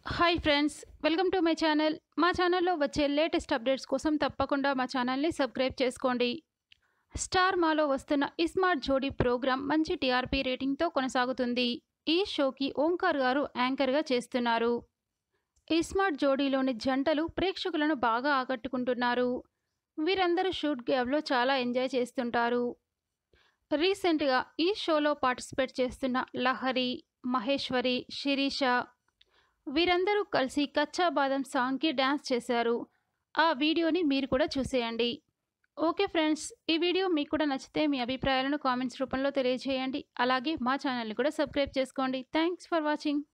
hi friends welcome to my channel మా ఛానల్లో వచ్చే లేటెస్ట్ అప్డేట్స్ కోసం తప్పకుండా మా ఛానల్ని సబ్స్క్రైబ్ చేసుకోండి స్టార్ మాలో వస్తున్న ఇస్మార్ట్ జోడీ ప్రోగ్రాం మంచి టీఆర్పీ రేటింగ్తో కొనసాగుతుంది ఈ షోకి ఓంకార్ గారు యాంకర్గా చేస్తున్నారు ఇస్మార్ట్ జోడీలోని జంటలు ప్రేక్షకులను బాగా ఆకట్టుకుంటున్నారు వీరందరూ షూట్ గ్యాబ్లో చాలా ఎంజాయ్ చేస్తుంటారు రీసెంట్గా ఈ షోలో పార్టిసిపేట్ చేస్తున్న లహరి మహేశ్వరి శిరీష వీరందరూ కలిసి కచ్చా బాదం సాంగ్కి డ్యాన్స్ చేశారు ఆ వీడియోని మీరు కూడా చూసేయండి ఓకే ఫ్రెండ్స్ ఈ వీడియో మీకు కూడా నచ్చితే మీ అభిప్రాయాలను కామెంట్స్ రూపంలో తెలియజేయండి అలాగే మా ఛానల్ని కూడా సబ్స్క్రైబ్ చేసుకోండి థ్యాంక్స్ ఫర్ వాచింగ్